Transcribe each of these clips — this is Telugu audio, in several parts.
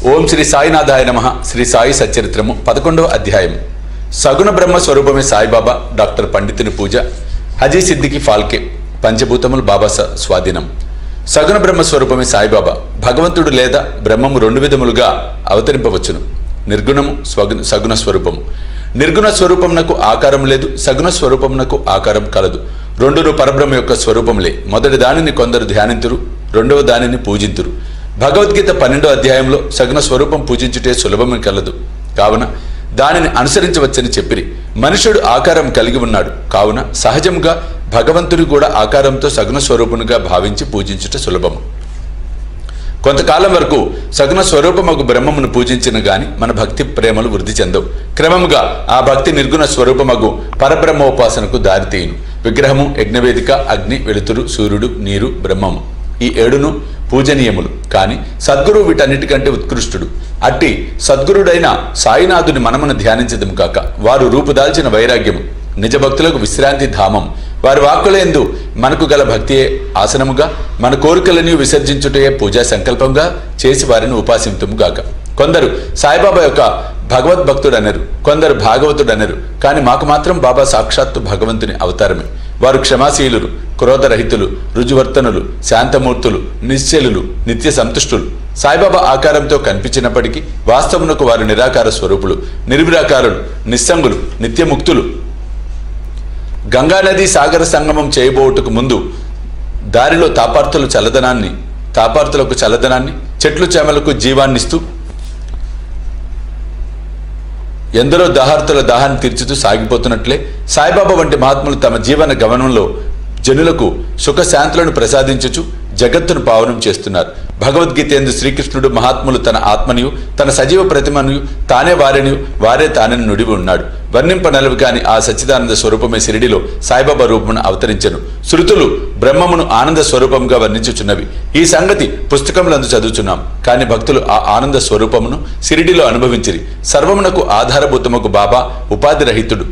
ఓం శ్రీ సాయినాథాయ నమ శ్రీ సాయి సచ్చరిత్రము పదకొండవ అధ్యాయం సగుణ బ్రహ్మ స్వరూపమే సాయిబాబా డాక్టర్ పండితుని పూజ హజీ సిద్దికి ఫాల్కే పంచభూతములు బాబా స- స్వాధీనం సగుణ బ్రహ్మ స్వరూపమే సాయిబాబా భగవంతుడు లేదా బ్రహ్మము రెండు విధములుగా అవతరింపవచ్చును నిర్గుణము స్వగుణ సగుణ స్వరూపము నిర్గుణ స్వరూపమునకు ఆకారం లేదు సగుణ స్వరూపమునకు ఆకారం కలదు రెండును పరబ్రహ్మ యొక్క స్వరూపములే మొదటి దానిని కొందరు ధ్యానింతురు రెండవ దానిని పూజింతురు భగవద్గీత పన్నెండో అధ్యాయంలో సగుణ స్వరూపం పూజించుటే సులభమే కలదు కావున దానిని అనుసరించవచ్చని చెప్పిరి మనుషుడు ఆకారం కలిగి ఉన్నాడు కావున సహజంగా భగవంతుడు కూడా ఆకారంతో సగుణ స్వరూపునిగా భావించి పూజించుట సులభము కొంతకాలం వరకు సగుణ స్వరూపమగు బ్రహ్మమును పూజించిన గాని మన భక్తి ప్రేమలు వృద్ధి చెందవు క్రమముగా ఆ భక్తి నిర్గుణ స్వరూపమగు పరబ్రహ్మోపాసనకు దారితీయును విగ్రహము యజ్ఞవేదిక అగ్ని వెలుతురు సూర్యుడు నీరు బ్రహ్మము ఈ ఏడును పూజనీయములు కాని సద్గురు వీటన్నిటికంటే ఉత్కృష్టుడు అట్టి సద్గురుడైన సాయినాథుని మనమును ధ్యానించదము కాక వారు రూపుదాల్చిన వైరాగ్యము నిజ భక్తులకు విశ్రాంతి ధామం వారి వాక్కులందు మనకు గల భక్తియే ఆసనముగా మన కోరికలని విసర్జించుటయే పూజా సంకల్పంగా చేసి వారిని ఉపాసింతుము గాక కొందరు సాయిబాబా యొక్క భగవద్భక్తుడు అనరు కొందరు భాగవతుడు అనరు కానీ మాకు మాత్రం బాబా సాక్షాత్తు భగవంతుని అవతారమే వారు క్షమాశీలురు క్రోధరహితులు రుజువర్తనులు శాంతమూర్తులు నిశ్చలులు నిత్య సంతుష్టులు సాయిబాబా ఆకారంతో కనిపించినప్పటికీ వాస్తవమునకు వారు నిరాకార స్వరూపులు నిర్విరాకారులు నిస్సంగులు నిత్యముక్తులు గంగానది సాగర సంగమం చేయబోటుకు ముందు దారిలో తాపార్తులు చల్లదనాన్ని తాపార్తులకు చల్లదనాన్ని చెట్లు చేమలకు జీవాన్నిస్తూ ఎందరో దాహార్తుల దాహాన్ని తీర్చుతూ సాగిపోతున్నట్లే సాయిబాబా వంటి మహాత్ములు తమ జీవన గమనంలో జనులకు సుఖశాంతులను ప్రసాదించుచు జగత్తును పావనం చేస్తున్నారు భగవద్గీత ఎందు శ్రీకృష్ణుడు మహాత్ములు తన ఆత్మనియు తన సజీవ ప్రతిమను తానే వారిని వారే తానని నుడివి ఉన్నాడు వర్ణింప నలువు కాని ఆ సచ్చిదానంద స్వరూపమే సిరిడిలో సాయిబాబా రూపమును అవతరించెను శృతులు బ్రహ్మమును ఆనంద స్వరూపంగా వర్ణించుచున్నవి ఈ సంగతి పుస్తకములందు చదువుచున్నాం కానీ భక్తులు ఆ ఆనంద స్వరూపమును సిరిడిలో అనుభవించిరి సర్వమునకు ఆధారభూతముకు బాబా ఉపాధి రహితుడు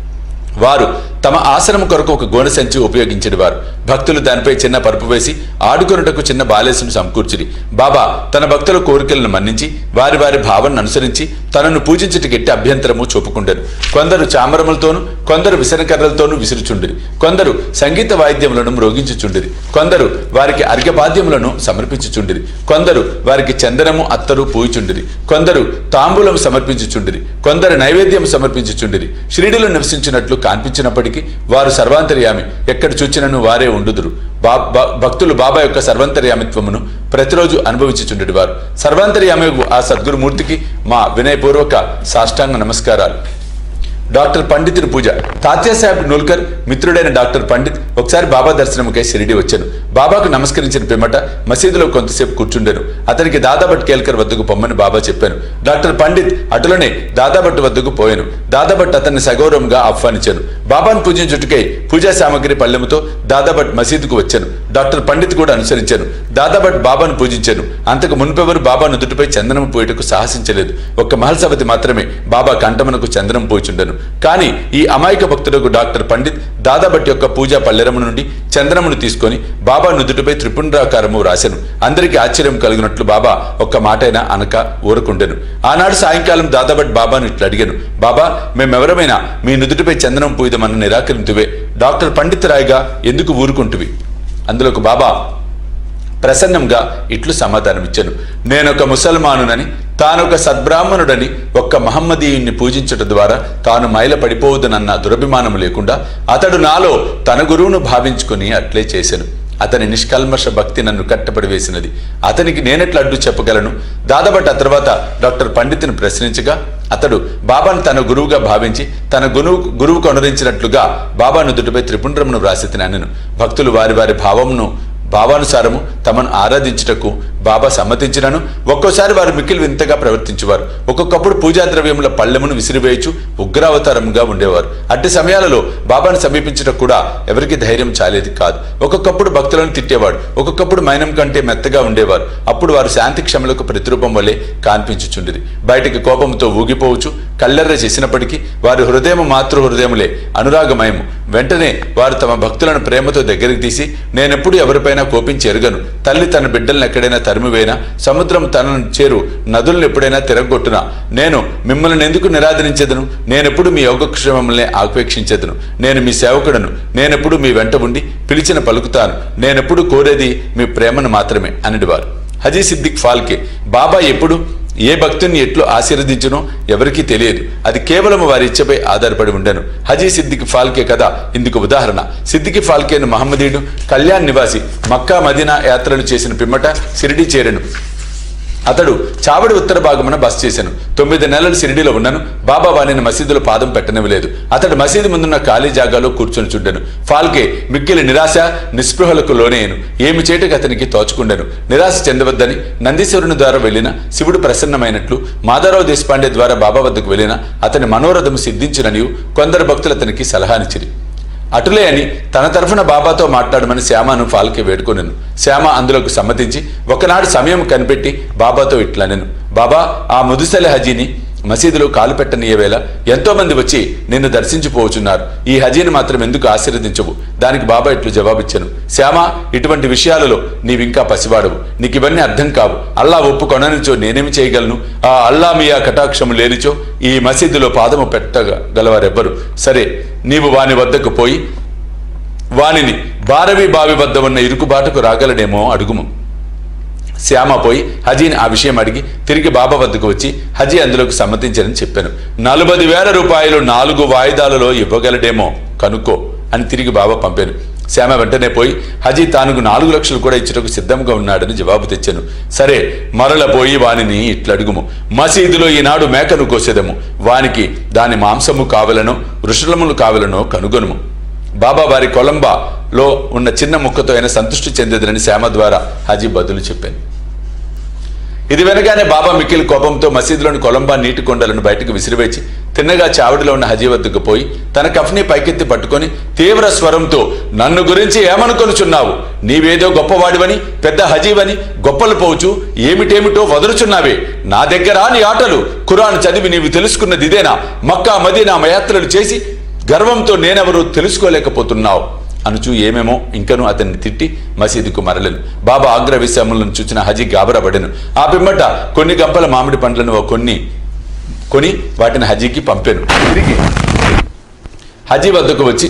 వారు తమ ఆసనము కొరకు ఒక గోనె సంచి ఉపయోగించిన వారు భక్తులు దానిపై చిన్న పరుపు వేసి ఆడుకొనుటకు చిన్న బాలేసును సమకూర్చిరి బాబా తన భక్తుల కోరికలను మన్నించి వారి వారి భావనను అనుసరించి తనను పూజించుటకి ఎట్టి అభ్యంతరము చూపుకుండరు కొందరు చామరములతోనూ కొందరు విసనకర్రలతోనూ విసురుచుండిరి కొందరు సంగీత వాయిద్యములను మ్రోగించుచుండిరి కొందరు వారికి అర్ఘ్యపాద్యములను సమర్పించుచుండిరి కొందరు వారికి చందనము అత్తరు పూయిచుండిరి కొందరు తాంబూలం సమర్పించుచుండిరి కొందరు నైవేద్యం సమర్పించుచుండిరి షిరిడిలో నివసించినట్లు కాన్పించినప్పటికీ వారు సర్వాంతర్యామి ఎక్కడ చూచినను వారే ఉండుదురు బా బా- భక్తులు బాబా యొక్క సర్వాంతర్యామిత్వమును ప్రతిరోజు అనుభవించుచుండేటి వారు సర్వాంతర్యామి ఆ సద్గురుమూర్తికి మా వినయపూర్వక సాష్టాంగ నమస్కారాలు డాక్టర్ పండితుని పూజ తాత్యా సాహెబ్ నూల్కర్ మిత్రుడైన డాక్టర్ పండిత్ ఒకసారి బాబా దర్శనముకై షిరిడి వచ్చాను బాబాకు నమస్కరించిన పిమ్మట మసీదులో కొంతసేపు కూర్చుండాను అతనికి దాదాభట్ కేల్కర్ వద్దకు పొమ్మని బాబా చెప్పాను డాక్టర్ పండిత్ అటులనే దాదాభట్ వద్దకు పోయాను దాదాభట్ అతన్ని సగౌరవంగా ఆహ్వానించాను బాబాను పూజించుటకై పూజా సామగ్రి పల్లెముతో దాదాభట్ మసీదుకు వచ్చాను డాక్టర్ పండిత్ కూడా అనుసరించాను దాదాభట్ బాబాను పూజించాను అంతకు మున్పెవరు బాబా నుదుటిపై చందనం పోయేటకు సాహసించలేదు ఒక్క మహల్సభతి మాత్రమే బాబా కంఠమునకు చందనం పోయిచుండెను కానీ ఈ అమాయక భక్తులకు డాక్టర్ పండిత్ దాదాభట్ యొక్క పూజా పల్లెరము నుండి చందనమును తీసుకొని బాబా నుదుటిపై త్రిపుండ్రాకారము రాశాను అందరికీ ఆశ్చర్యం కలిగినట్లు బాబా ఒక్క మాటైనా అనక ఊరకుండెను ఆనాడు సాయంకాలం దాదాభట్ బాబాను ఇట్లా అడిగాను బాబా మేమెవరమైనా మీ నుదుటిపై చందనం పూయదమన్న నిరాకరింతువే డాక్టర్ పండిత్ రాయ్గా ఎందుకు ఊరుకుంటువి అందులోకి బాబా ప్రసన్నంగా ఇట్లు సమాధానమిచ్చాను నేనొక ముసల్మానునని తానొక సద్బ్రాహ్మణుడని ఒక్క మహమ్మదీయుణ్ణి పూజించట ద్వారా తాను మైల పడిపోవదునన్న దురభిమానం లేకుండా అతడు నాలో తన గురువును భావించుకుని అట్లే చేశాను అతని నిష్కల్మష భక్తి నన్ను కట్టబడి వేసినది అతనికి నేనెట్లా అడ్డు చెప్పగలను దాదాబట్ ఆ తర్వాత డాక్టర్ పండితుని ప్రశ్నించగా అతడు బాబాను తన గురువుగా భావించి తన గురువు గురువుకు అనురించినట్లుగా బాబా నుదుటిపై త్రిపుండ్రమును వ్రాసి తినాను భక్తులు వారి వారి భావమును భావానుసారము తమను ఆరాధించుటకు బాబా సమ్మతించినను ఒక్కోసారి వారు మిక్కిలి వింతగా ప్రవర్తించేవారు ఒక్కొక్కప్పుడు పూజా ద్రవ్యముల పళ్ళెమును విసిరివేయచు ఉగ్రావతారంగా ఉండేవారు అట్టి సమయాలలో బాబాను సమీపించటం కూడా ఎవరికి ధైర్యం చాలేది కాదు ఒక్కొక్కప్పుడు భక్తులను తిట్టేవాడు ఒక్కొక్కప్పుడు మైనం కంటే మెత్తగా ఉండేవారు అప్పుడు వారు శాంతి క్షమలకు ప్రతిరూపం వలె కాన్పించుచుండిరి బయటికి కోపంతో ఊగిపోవచ్చు కల్లెర్ర చేసినప్పటికీ వారి హృదయం మాతృ హృదయములే అనురాగమయము వెంటనే వారు తమ భక్తులను ప్రేమతో దగ్గరికి తీసి నేనెప్పుడు ఎవరిపైనా కోపించి ఎరుగను తల్లి తన బిడ్డలను ఎక్కడైనా తరిమివేనా సముద్రం తనను చేరు నదులను ఎప్పుడైనా తిరగొట్టునా నేను మిమ్మల్ని ఎందుకు నిరాదరించదను నేనెప్పుడు మీ యోగక్షేమములనే ఆపేక్షించదను నేను మీ సేవకుడను నేనెప్పుడు మీ వెంట ఉండి పిలిచిన పలుకుతాను నేనెప్పుడు కోరేది మీ ప్రేమను మాత్రమే అనిడివారు హజీ సిద్దిక్ ఫాల్కే బాబా ఎప్పుడు ఏ భక్తుని ఎట్లు ఆశీర్వదించునో ఎవరికీ తెలియదు అది కేవలం వారి ఇచ్చపై ఆధారపడి ఉండను హజీ సిద్దికి ఫాల్కే కథ ఇందుకు ఉదాహరణ సిద్దికి ఫాల్కేను మహమ్మదీయుడు కళ్యాణ్ నివాసి మక్కా మదీనా యాత్రలు చేసిన పిమ్మట సిరిడి చేరెను అతడు చావడి ఉత్తర భాగమున బస చేశాను తొమ్మిది నెలలు సిరిడిలో ఉన్నాను బాబా వాణిని మసీదులో పాదం పెట్టనివ్వలేదు అతడు మసీదు ముందున్న ఖాళీ జాగాలో కూర్చొని చుండెను ఫాల్కే మిక్కిలి నిరాశ నిస్పృహలకు లోనేయను ఏమి చేయటకు అతనికి తోచుకుండెను నిరాశ చెందవద్దని నందీశ్వరుని ద్వారా వెళ్ళిన శివుడు ప్రసన్నమైనట్లు మాధవరావు దేశపాండే ద్వారా బాబా వద్దకు వెళ్ళిన అతని మనోరథము సిద్ధించిననియు కొందరు భక్తులు అతనికి సలహానిచ్చిరి అటులే అని తన తరఫున బాబాతో మాట్లాడమని శ్యామను ఫాల్కే వేడుకొనెను శ్యామ అందులోకి సమ్మతించి ఒకనాడు సమయం కనిపెట్టి బాబాతో ఇట్లనెను బాబా ఆ ముదుసలి హజీని మసీదులో కాలు పెట్టనీయవేళ ఎంతో మంది వచ్చి నిన్ను దర్శించిపోవచున్నారు ఈ హజీని మాత్రం ఎందుకు ఆశీర్వదించవు దానికి బాబా ఇట్లు జవాబిచ్చాను శ్యామ ఇటువంటి విషయాలలో నీవింకా పసివాడవు నీకు ఇవన్నీ అర్థం కావు అల్లా ఒప్పుకొననిచో నేనేమి చేయగలను ఆ అల్లా మియా కటాక్షము లేనిచో ఈ మసీదులో పాదము పెట్టగలవారెవ్వరు సరే నీవు వాని వద్దకు పోయి వానిని భారవి బావి వద్ద ఉన్న ఇరుకుబాటుకు రాగలడేమో అడుగుము శ్యామ పోయి హజీని ఆ విషయం అడిగి తిరిగి బాబా వద్దకు వచ్చి హజీ అందులోకి సమ్మతించని చెప్పాను నలభై వేల రూపాయలు నాలుగు వాయిదాలలో ఇవ్వగలడేమో కనుక్కో అని తిరిగి బాబా పంపాను శ్యామ వెంటనే పోయి హజీ తానుకు నాలుగు లక్షలు కూడా ఇచ్చుటకు సిద్ధంగా ఉన్నాడని జవాబు తెచ్చాను సరే మరల పోయి వానిని ఇట్లడుగుము మసీదులో ఈనాడు మేకను కోసేదము వానికి దాని మాంసము కావలనో వృషలములు కావలనో కనుగొనుము బాబా వారి కొలంబాలో ఉన్న చిన్న ముక్కతో అయినా సంతృష్టి చెందేదని శ్యామ ద్వారా హజీ బదులు చెప్పాను ఇది వెనగానే బాబా మిక్కిలి కోపంతో మసీదులోని కొలంబా నీటి కొండలను బయటకు విసిరివేచి తిన్నగా చావిడిలో ఉన్న హజీ వద్దకు పోయి తన కఫ్ని పైకెత్తి పట్టుకొని తీవ్ర స్వరంతో నన్ను గురించి ఏమనుకొనుచున్నావు నీవేదో గొప్పవాడివని పెద్ద హజీవని గొప్పలు పోవచ్చు ఏమిటేమిటో వదులుచున్నావే నా దగ్గర నీ ఆటలు ఖురాన్ చదివి నీవు తెలుసుకున్నది ఇదేనా మక్కా మదీనా యాత్రలు చేసి గర్వంతో నేనెవరూ తెలుసుకోలేకపోతున్నావు అనుచూ ఏమేమో ఇంకను అతన్ని తిట్టి మసీదుకు మరలను బాబా ఆగ్ర విషయములను చూచిన హజీ గాబరపడెను ఆ పిమ్మట కొన్ని గంపల మామిడి పండ్లను ఓ కొన్ని కొని వాటిని హజీకి పంపాను తిరిగి హజీ వద్దకు వచ్చి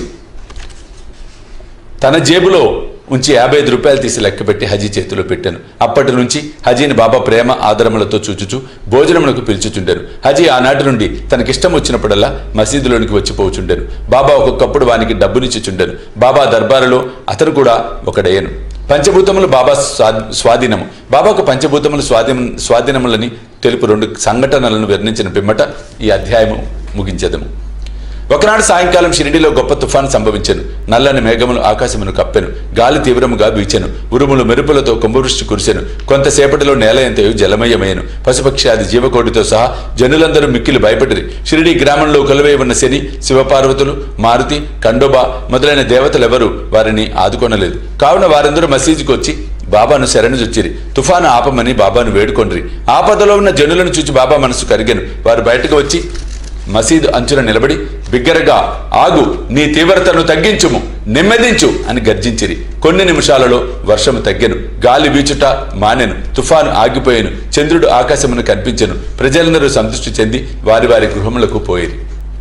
తన జేబులో ఉంచి యాభై ఐదు రూపాయలు తీసి లెక్కపెట్టి హజీ చేతిలో పెట్టాను అప్పటి నుంచి హజీని బాబా ప్రేమ ఆదరములతో చూచుచు భోజనమునకు పిలుచుచుండాను హజీ ఆనాటి నుండి తనకిష్టం వచ్చినప్పుడల్లా మసీదులోనికి వచ్చిపోచుండాను బాబా ఒక్కొక్కప్పుడు వానికి డబ్బునిచ్చుచుండాను బాబా దర్బారులో అతను కూడా ఒకడయ్యను పంచభూతములు బాబా స్వా- స్వాధీనము బాబాకు పంచభూతములు స్వాధీనం స్వాధీనములని తెలుపు రెండు సంఘటనలను వర్ణించిన పిమ్మట ఈ అధ్యాయము ముగించదము ఒకనాడు సాయంకాలం షిరిడిలో గొప్ప తుఫాను సంభవించెను నల్లని మేఘములు ఆకాశమును కప్పెను గాలి తీవ్రముగా బీచెను ఉరుములు మెరుపులతో కుంభవృష్టి కురిసెను కొంతసేపటిలో నేల ఎంతయు జలమయమయ్యను పశుపక్షాది జీవకోటితో సహా జనులందరూ మిక్కిలి భయపడిరి షిరిడి గ్రామంలో కొలువై ఉన్న శని శివపార్వతులు మారుతి ఖండోబా మొదలైన దేవతలెవరూ వారిని ఆదుకొనలేదు కావున వారందరూ మసీదుకు వచ్చి బాబాను శరణుజొచ్చిరి తుఫాను ఆపమని బాబాను వేడుకొండ్రి ఆపదలో ఉన్న జనులను చూచి బాబా మనసు కరిగెను వారు బయటకు వచ్చి మసీదు అంచున నిలబడి బిగ్గరగా ఆగు నీ తీవ్రతను తగ్గించుము నెమ్మదించు అని గర్జించిరి కొన్ని నిమిషాలలో వర్షము తగ్గెను గాలి వీచుట మానెను తుఫాను ఆగిపోయెను చంద్రుడు ఆకాశమును కనిపించెను ప్రజలందరూ సంతృష్టి చెంది వారి వారి గృహములకు పోయిరి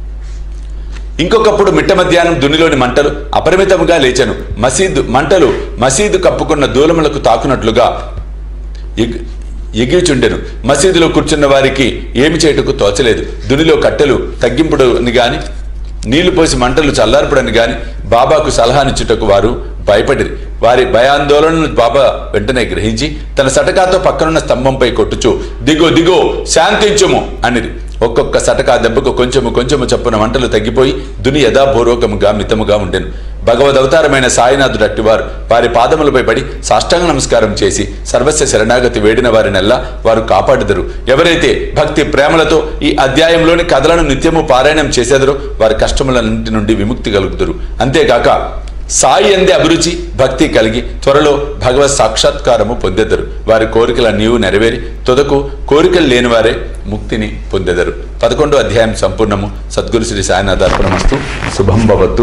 ఇంకొకప్పుడు మిట్ట మధ్యాహ్నం దునిలోని మంటలు అపరిమితముగా లేచెను మసీదు మంటలు మసీదు కప్పుకున్న దూలములకు తాకునట్లుగా ఎగ్- ఎగిరిచుండెను మసీదులో కూర్చున్న వారికి ఏమి చేయుటకు తోచలేదు దునిలో కట్టెలు తగ్గింపుడని గాని నీళ్లు పోసి మంటలు చల్లార్పుడని గాని బాబాకు సలహానిచ్చుటకు వారు భయపడిరి వారి భయాందోళనను బాబా వెంటనే గ్రహించి తన సటకాతో పక్కనున్న స్తంభంపై కొట్టుచు దిగో దిగో శాంతించుము అనిది ఒక్కొక్క సటకా దెబ్బకు కొంచెము కొంచెము చప్పున మంటలు తగ్గిపోయి దుని యథాపూర్వకముగా మితముగా ఉండెను భగవద్ అవతారమైన సాయినాథుడు అట్టివారు వారి పాదములపై పడి సాష్టాంగ నమస్కారం చేసి సర్వస్వ శరణాగతి వేడిన వారినెల్లా వారు కాపాడుదరు ఎవరైతే భక్తి ప్రేమలతో ఈ అధ్యాయంలోని కథలను నిత్యము పారాయణం చేసేదరో వారి కష్టములన్నింటి నుండి విముక్తి కలుగుతారు అంతేగాక సాయి అందే అభిరుచి భక్తి కలిగి త్వరలో భగవత్ సాక్షాత్కారము పొందెదరు వారి కోరికల నీవు నెరవేరి తుదకు కోరికలు లేని వారే ముక్తిని పొందెదరు పదకొండో అధ్యాయం సంపూర్ణము సద్గురు శ్రీ సాయినాథ అర్పణమస్తు శుభం భవతు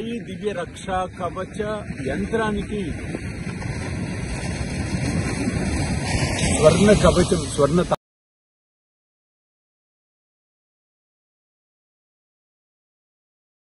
సాయి దివ్య రక్ష కవచ యంత్రానికి స్వర్ణ కవచం స్వర్ణ